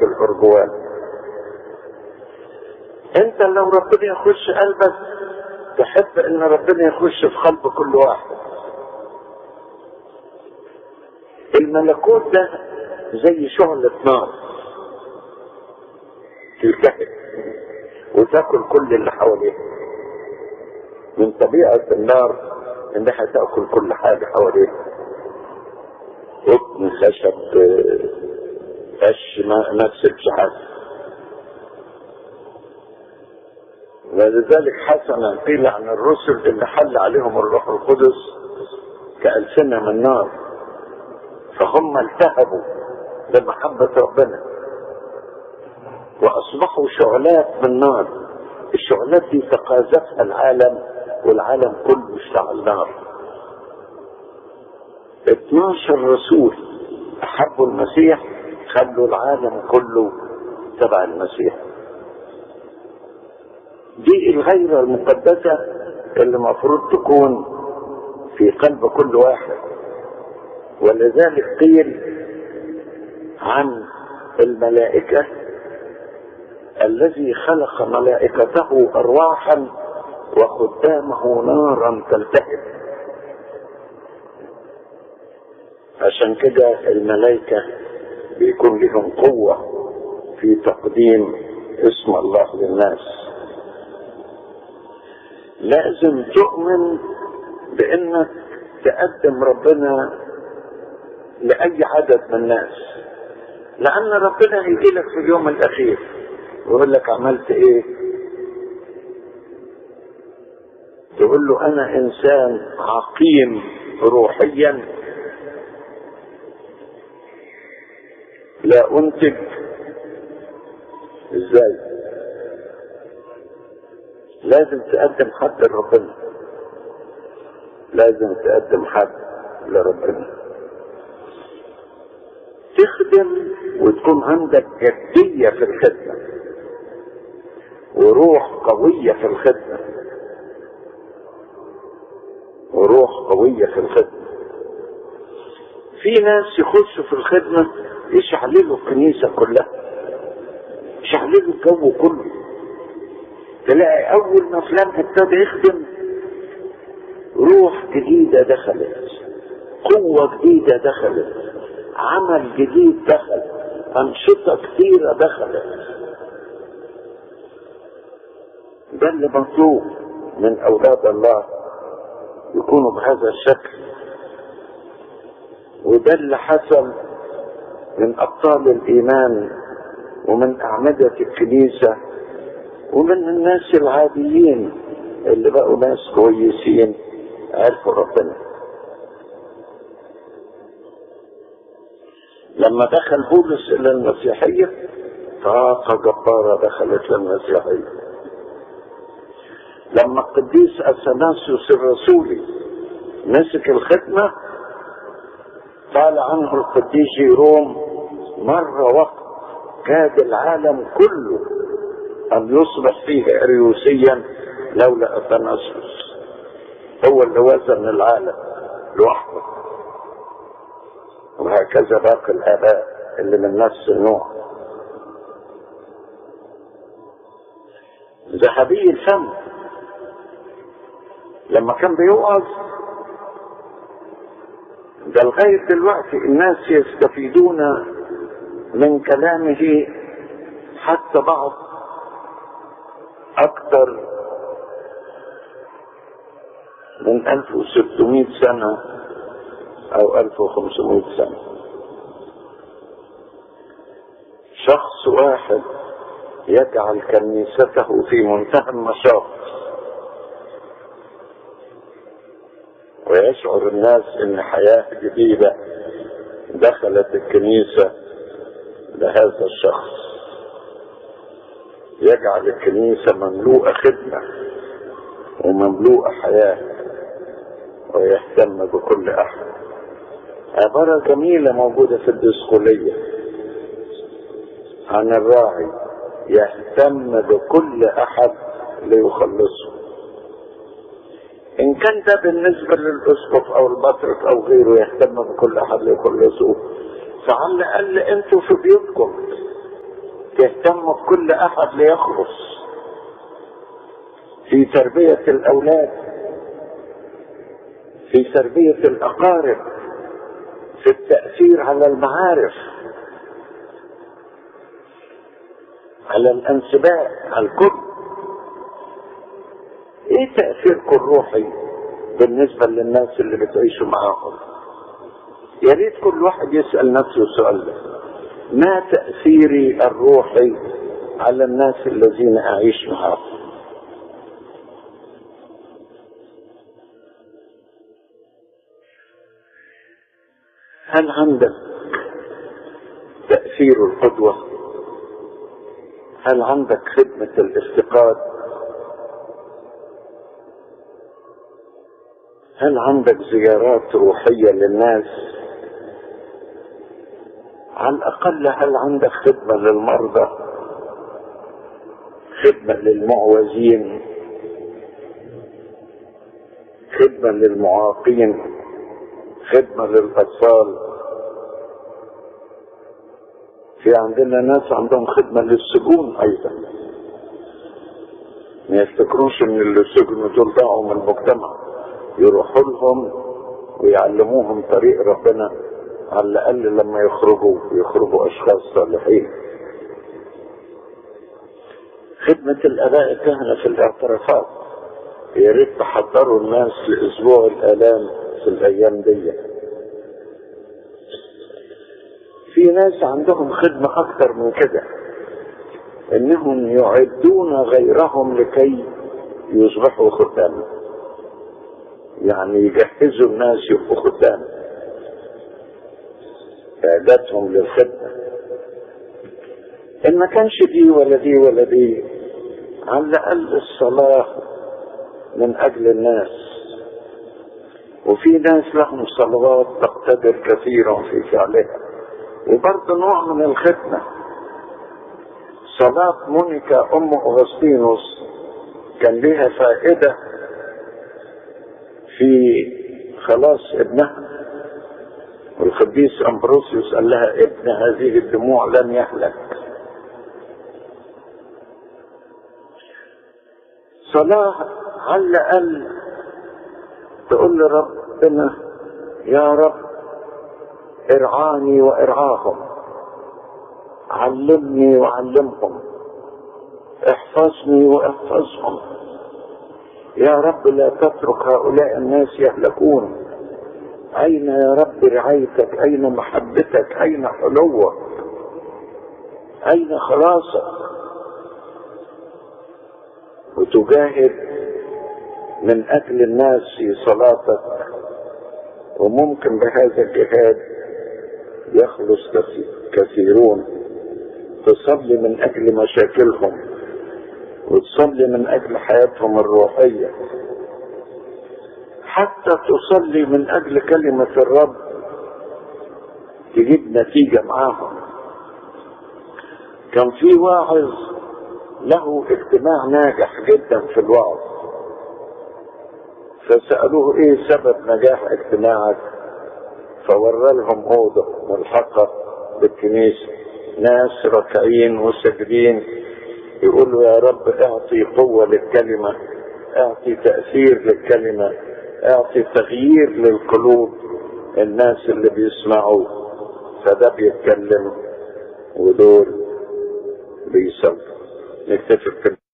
في الأرجوان انت لو ربنا يخش قلبك تحب ان ربنا يخش في قلب كل واحد الملكوت ده زي شعلة نار تلتهب وتاكل كل اللي حواليها من طبيعة النار انها تاكل كل حاجة حواليها قطن خشب قش ما ما تسيبش حاجة ولذلك حسنا قيل عن الرسل اللي حل عليهم الروح القدس كألسنة من نار فهم التهبوا بمحبة ربنا وأصبحوا شعلات من نار الشعلات دي تقاذفها العالم والعالم كله اشتعل نار 12 رسول أحبوا المسيح خلوا العالم كله تبع المسيح دي الغيرة المقدسة اللي المفروض تكون في قلب كل واحد ولذلك قيل عن الملائكة الذي خلق ملائكته أرواحا وخدامه نارا تلتهب عشان كده الملائكة بيكون لهم قوة في تقديم اسم الله للناس لازم تؤمن بانك تقدم ربنا لاي عدد من الناس لان ربنا هيجي لك في اليوم الاخير ويقول لك عملت ايه تقول له انا انسان عقيم روحيا لا انتج ازاي لازم تقدم حد لربنا لازم تقدم حد لربنا تخدم وتكون عندك جدية في الخدمة وروح قوية في الخدمة وروح قوية في الخدمة في ناس يخشوا في الخدمة يشعللوا الكنيسة كلها يشعللوا الجو كله تلاقي أول ما فلان ابتدى يخدم روح جديدة دخلت قوة جديدة دخلت عمل جديد دخل أنشطة كثيرة دخلت ده اللي مطلوب من أولاد الله يكونوا بهذا الشكل وده اللي حصل من أبطال الإيمان ومن أعمدة الكنيسة ومن الناس العاديين اللي بقوا ناس كويسين عرفوا ربنا لما دخل بولس إلى المسيحية طاقة جبارة دخلت للمسيحية لما القديس أثناسيوس الرسولي مسك الخدمة قال عنه القديس جيروم مر وقت كاد العالم كله أن يصبح فيه أريوسيا لولا أثناسيوس هو اللي وزن العالم لوحده وهكذا باقي الآباء اللي من نفس النوع ذهبي الفم لما كان بيوعظ ده لغاية دلوقتي الناس يستفيدون من كلامه حتى بعض أكثر من 1600 سنة أو 1500 سنة شخص واحد يجعل كنيسته في منتهى النشاط ويشعر الناس ان حياة جديدة دخلت الكنيسة لهذا الشخص يجعل الكنيسة مملوءة خدمة ومملوءة حياة ويهتم بكل أحد عبارة جميلة موجودة في الدسقولية عن الراعي يهتم بكل أحد ليخلصه إن كان ده بالنسبة للأسقف أو البطرك أو غيره يهتم بكل أحد ليخلصه فعلى الأقل أنتوا في بيوتكم تهتم بكل احد ليخلص في تربية الاولاد في تربية الاقارب في التأثير على المعارف على الانسباء على الكل ايه تأثيركم الروحي بالنسبة للناس اللي بتعيشوا معاهم يا ريت كل واحد يسأل نفسه السؤال ده ما تأثيري الروحي على الناس الذين أعيش معهم هل عندك تأثير القدوة هل عندك خدمة الافتقاد هل عندك زيارات روحية للناس على الأقل هل عندك خدمة للمرضى خدمة للمعوزين خدمة للمعاقين خدمة للأطفال في عندنا ناس عندهم خدمة للسجون أيضا ما يفتكروش ان اللي سجنوا دول ضاعوا من المجتمع يروحوا لهم ويعلموهم طريق ربنا على الأقل لما يخرجوا يخرجوا أشخاص صالحين خدمة الآباء الكهنة في الاعترافات يا ريت تحضروا الناس لأسبوع الآلام في الأيام دي في ناس عندهم خدمة أكتر من كده إنهم يعدون غيرهم لكي يصبحوا خدام يعني يجهزوا الناس يبقوا خدام إعدادهم للخدمة إن ما كانش دي ولا دي ولا دي على الأقل الصلاة من أجل الناس وفي ناس لهم صلوات تقتدر كثيرا في فعلها وبرضه نوع من الخدمة صلاة مونيكا أم أغسطينوس كان لها فائدة في خلاص ابنها والقديس أمبروسيوس قال لها ابن هذه الدموع لن يهلك صلاة على الأقل تقول لربنا يا رب ارعاني وارعاهم علمني وعلمهم احفظني واحفظهم يا رب لا تترك هؤلاء الناس يهلكون اين يا رب رعايتك اين محبتك اين حلوك اين خلاصك وتجاهد من اجل الناس في صلاتك وممكن بهذا الجهاد يخلص كثيرون تصلي من اجل مشاكلهم وتصلي من اجل حياتهم الروحيه حتى تصلي من اجل كلمه الرب تجيب نتيجه معاهم كان في واعظ له اجتماع ناجح جدا في الوعظ فسألوه ايه سبب نجاح اجتماعك فورى لهم اوضة ملحقة بالكنيسة ناس راكعين وساجدين يقولوا يا رب اعطي قوة للكلمة اعطي تأثير للكلمة اعطي تغيير للقلوب الناس اللي بيسمعوا فده بيتكلم ودول بيصلوا نكتفي بكده